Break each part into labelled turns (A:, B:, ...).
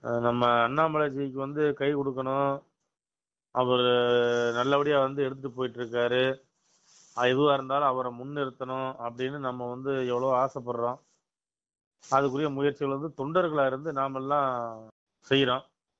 A: அஹ் நம்ம அண்ணாமலைஜிக்கு வந்து கை கொடுக்கணும் அவர் நல்லபடியா வந்து எடுத்துட்டு போயிட்டு இருக்காரு அஹ் எதுவா இருந்தாலும் அவரை முன்னிறுத்தணும் அப்படின்னு நம்ம வந்து எவ்வளோ ஆசைப்படுறோம் அதுக்குரிய முயற்சிகள் வந்து தொண்டர்களா இருந்து நாமெல்லாம் செய்யறோம்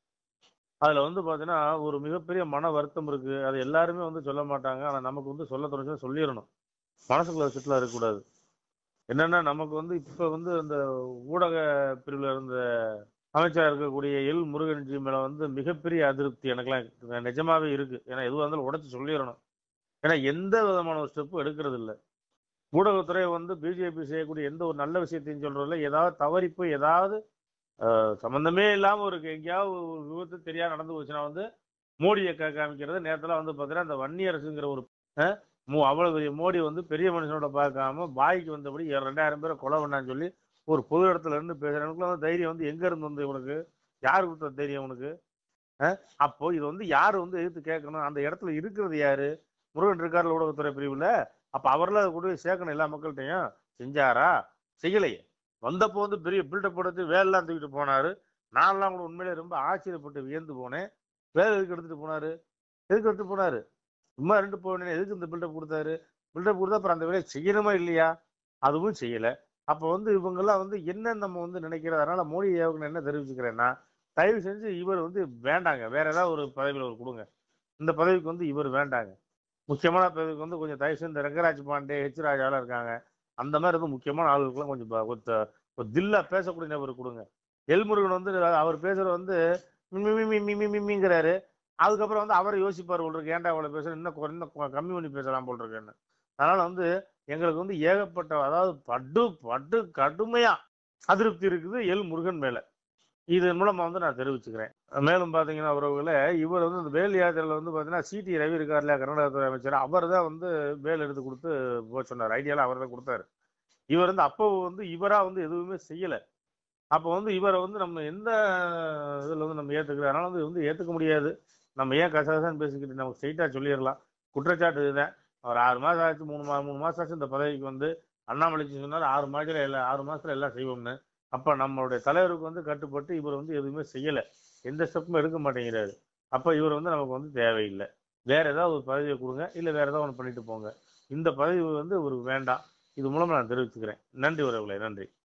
A: அதுல வந்து பாத்தீங்கன்னா ஒரு மிகப்பெரிய மன வருத்தம் இருக்கு அது எல்லாருமே வந்து சொல்ல மாட்டாங்க ஆனா நமக்கு வந்து சொல்ல தோணுச்சுன்னா சொல்லிடணும் மனசுக்குள்ள வச்சுட்டுலாம் இருக்கக்கூடாது என்னன்னா நமக்கு வந்து இப்ப வந்து அந்த ஊடக பிரிவுல இருந்த அமைச்சரா இருக்கக்கூடிய எல் முருகன்ஜி மேல வந்து மிகப்பெரிய அதிருப்தி எனக்குலாம் நிஜமாவே இருக்கு ஏன்னா எதுவாக இருந்தாலும் உடைச்சு சொல்லிடணும் ஏன்னா எந்த விதமான ஒரு ஸ்டெப்பும் எடுக்கிறது இல்லை ஊடகத்துறை வந்து பிஜேபி செய்யக்கூடிய எந்த ஒரு நல்ல விஷயத்தையும் சொல்றதில்ல ஏதாவது தவறி போய் ஏதாவது அஹ், சம்பந்தமே இல்லாம ஒரு எங்கேயாவது ஒரு விபத்து தெரியாம நடந்து போச்சுன்னா வந்து மோடியை கா- காமிக்கிறது நேரத்துல வந்து பாத்தீங்கன்னா அந்த வன்னியரசுங்கிற ஒரு அஹ், மோ- அவ்வளவு பெரிய மோடி வந்து பெரிய மனுஷனோட பார்க்காம பாய்க்கு வந்தபடி ரெண்டாயிரம் பேரை கொலை பண்ணான்னு சொல்லி ஒரு பொது இடத்துல இருந்து பேசுறவனுக்குள்ள வந்து தைரியம் வந்து எங்க இருந்து வந்து இவனுக்கு யார் கொடுத்த தைரியம் உனக்கு அஹ்? அப்போ இது வந்து யாரு வந்து எதிர்த்து கேட்கணும் அந்த இடத்துல இருக்கிறது யாரு முருகன் இருக்கார்ல ஊடகத்துறை பிரிவுல அப்ப அவர்ல அதை கொண்டு போய் சேர்க்கணும் எல்லா மக்கள்கிட்டையும் செஞ்சாரா செய்யலையே வந்தப்போ வந்து பெரிய பில்டப் எடுத்து வேலைலாம் தூக்கிட்டு போனாரு நான்லாம் கூட உண்மையிலே ரொம்ப ஆச்சரியப்பட்டு வியந்து போனேன் வேலை எதுக்கு எடுத்துட்டு போனாரு எதுக்கு எடுத்துட்டு போனாரு சும்மா ரெண்டு போனேன் எதுக்கு இந்த பில்டப் கொடுத்தாரு பில்டப் கொடுத்தா அப்புறம் அந்த வேலையை செய்யணுமா இல்லையா அதுவும் செய்யல அப்ப வந்து இவங்கெல்லாம் வந்து என்ன நம்ம வந்து நினைக்கிறது அதனால மோடி ஏவுக்கு என்ன தெரிவிச்சுக்கிறேன்னா தயவு செஞ்சு இவர் வந்து வேண்டாங்க வேற ஏதாவது ஒரு பதவியில் ஒரு கொடுங்க இந்த பதவிக்கு வந்து இவர் வேண்டாங்க முக்கியமான பதவிக்கு வந்து கொஞ்சம் தயவு செஞ்சு இந்த ரங்கராஜ் பாண்டே ஹெச் ராஜாலாம் இருக்காங்க அந்த மாதிரி வந்து முக்கியமான ஆளுகளுக்குலாம் கொஞ்சம் ப- ஒரு த- ஒரு தில்லா பேசக்கூடிய நபர் கொடுங்க எல்முருகன் வந்து அவர் பேசுற வந்து மி மி மி மி மி மி மிங்கிறாரு அதுக்கப்புறம் வந்து அவர் யோசிப்பார் போல் இருக்கு ஏன்டா அவ்வளவு பேசுறேன் இன்னும் கொ- இன்னும் கொ- கம்மி பண்ணி பேசலாம் போல் இருக்குன்னு அதனால வந்து எங்களுக்கு வந்து ஏகப்பட்ட அதாவது படு படு கடுமையா அதிருப்தி இருக்குது எல் முருகன் மேல இதன் மூலமா வந்து நான் தெரிவிச்சுக்கிறேன் மேலும் பாத்தீங்கன்னா உறவுகள இவர் வந்து இந்த வேல் யாத்திரையில வந்து பாத்தீங்கன்னா சிடி ரவி இருக்கார்ல கர்நாடகத்துறை அமைச்சர் அவர் தான் வந்து வேல் எடுத்து கொடுத்து போக சொன்னார் ஐடியாலாம் அவர் தான் கொடுத்தாரு இவர் வந்து அப்போ வந்து இவரா வந்து எதுவுமே செய்யல அப்போ வந்து இவரை வந்து நம்ம எந்த இதுல வந்து நம்ம ஏத்துக்கிறோம் அதனால வந்து வந்து ஏத்துக்க முடியாது நம்ம ஏன் கசகசன்னு பேசிக்கிட்டு நமக்கு ஸ்ட்ரைட்டா சொல்லிடலாம் குற்றச்சாட்டு இதுதான் அவர் ஆறு மாசம் ஆச்சு மூணு மா மூணு மாசம் ஆச்சு இந்த பதவிக்கு வந்து அண்ணாமலைக்கு சொன்னார் ஆறு மாதத்துல எல்லாம் ஆறு மாசத்துல எல்லாம் செய்வோம்னு அப்ப நம்மளுடைய தலைவருக்கு வந்து கட்டுப்பட்டு இவர் வந்து எதுவுமே செய்யல எந்த ஸ்டெப்பும் எடுக்க மாட்டேங்கிறாரு அப்ப இவர் வந்து நமக்கு வந்து தேவையில்லை வேற ஏதாவது ஒரு பதவியை கொடுங்க இல்ல வேற ஏதாவது ஒன்று பண்ணிட்டு போங்க இந்த பதவி வந்து இவருக்கு வேண்டாம் இது மூலமா நான் தெரிவிச்சுக்கிறேன் நன்றி உறவுகளே நன்றி